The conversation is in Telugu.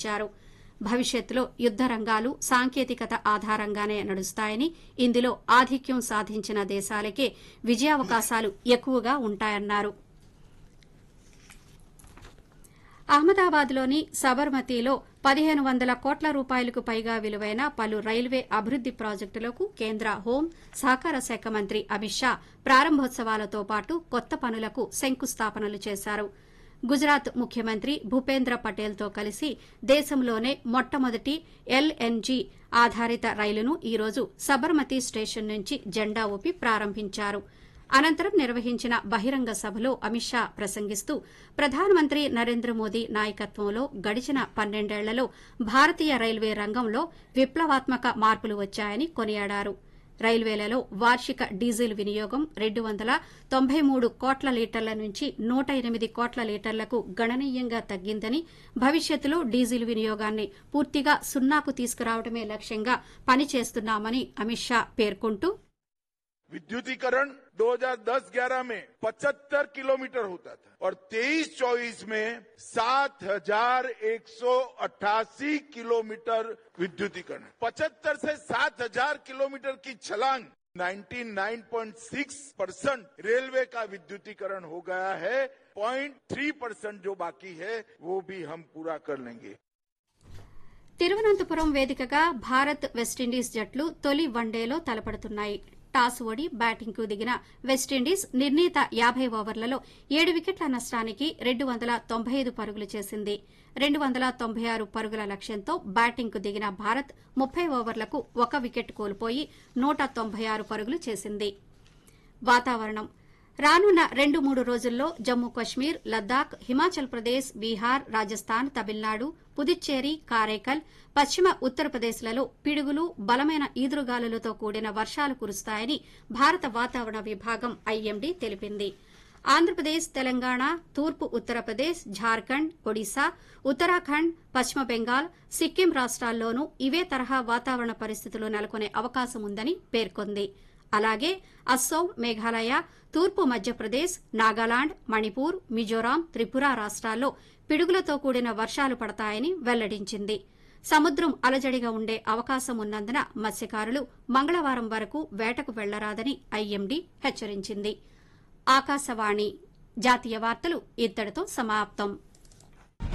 పిలుపునిచ్చారు భవిష్యత్తులో యుద్ద రంగాలు సాంకేతికత ఆధారంగానే నడుస్తాయని ఇందులో ఆధిక్యం సాధించిన దేశాలకే విజయావకాశాలు ఎక్కువగా ఉంటాయన్నారు అహ్మదాబాద్లోని సబర్మతిలో పదిహేను వందల కోట్ల రూపాయలకు పైగా విలువైన పలు రైల్వే అభివృద్ది ప్రాజెక్టులకు కేంద్ర హోం సహకార శాఖ మంత్రి అమిత్ షా ప్రారంభోత్సవాలతో పాటు కొత్త పనులకు శంకుస్థాపనలు చేశారు గుజరాత్ ముఖ్యమంత్రి భూపేంద్ర పటేల్తో కలిసి దేశంలోనే మొట్టమొదటి ఎల్ఎన్జీ ఆధారిత రైలును ఈరోజు సబర్మతి స్టేషన్ నుంచి జెండా ఊపి ప్రారంభించారు అనంతరం నిర్వహించిన బహిరంగ సభలో అమిత్ షా ప్రసంగిస్తూ ప్రధానమంత్రి నరేంద్ర మోదీ నాయకత్వంలో గడిచిన పన్నెండేళ్లలో భారతీయ రైల్వే రంగంలో విప్లవాత్మక మార్పులు వచ్చాయని కొనియాడారు రైల్వేలలో వార్షిక డీజిల్ వినియోగం రెండు వందల తొంభై మూడు కోట్ల లీటర్ల నుంచి నూట ఎనిమిది కోట్ల లీటర్లకు గణనీయంగా తగ్గిందని భవిష్యత్తులో డీజిల్ వినియోగాన్ని పూర్తిగా సున్నాకు తీసుకురావడమే లక్ష్యంగా పనిచేస్తున్నామని అమిత్ షా పేర్కొంటూ विद्युतीकरण 2010-11 में 75 किलोमीटर होता था और 23-24 में 7,188 किलोमीटर विद्युतीकरण 75 से 7,000 किलोमीटर की छलांग 99.6 परसेंट रेलवे का विद्युतीकरण हो गया है 0.3 परसेंट जो बाकी है वो भी हम पूरा कर लेंगे తిరువనంతపురం వేదికగా భారత్ వెస్టిండీస్ జట్లు తొలి వన్డేలో తలపడుతున్నాయి టాస్ ఓడి బ్యాటింగ్కు దిగిన వెస్టిండీస్ నిర్ణీత యాబై ఓవర్లలో ఏడు వికెట్ల నష్టానికి రెండు వందల తొంభై ఐదు పరుగులు చేసింది రెండు వందల తొంభై ఆరు పరుగుల లక్ష్యంతో బ్యాటింగ్కు దిగిన భారత్ ముప్పై ఓవర్లకు ఒక వికెట్ కోల్పోయి నూట తొంభై ఆరు పరుగులు చేసింది వాతావరణం రానున్న రెండు మూడు రోజుల్లో జమ్మూ కశ్మీర్ లద్దాఖ్ హిమాచల్ ప్రదేశ్ బీహార్ రాజస్థాన్ తమిళనాడు పుదుచ్చేరి కారైకల్ పశ్చిమ ఉత్తరప్రదేశ్లలో పిడుగులు బలమైన ఈదురుగాలులతో కూడిన వర్షాలు కురుస్తాయని భారత వాతావరణ విభాగం ఐఎండీ తెలిపింది ఆంధ్రప్రదేశ్ తెలంగాణ తూర్పు ఉత్తరప్రదేశ్ ఝార్ఖండ్ ఒడిశా ఉత్తరాఖండ్ పశ్చిమ బెంగాల్ సిక్కిం రాష్ట్రాల్లోనూ ఇవే తరహా వాతావరణ పరిస్థితులు నెలకొనే అవకాశం ఉందని పేర్కొంది అలాగే అస్సోం మేఘాలయ తూర్పు మధ్యప్రదేశ్ నాగాలాండ్ మణిపూర్ మిజోరాం త్రిపుర రాష్ట్రాల్లో పిడుగులతో కూడిన వర్షాలు పడతాయని వెల్లడించింది సముద్రం అలజడిగా ఉండే అవకాశం ఉన్నందున మత్స్యకారులు మంగళవారం వరకు వేటకు వెళ్లరాదని ఐఎండీ హెచ్చరించింది ఆకాశవాణి జాతీయ వార్తలు ఇత్తడితో సమాప్తం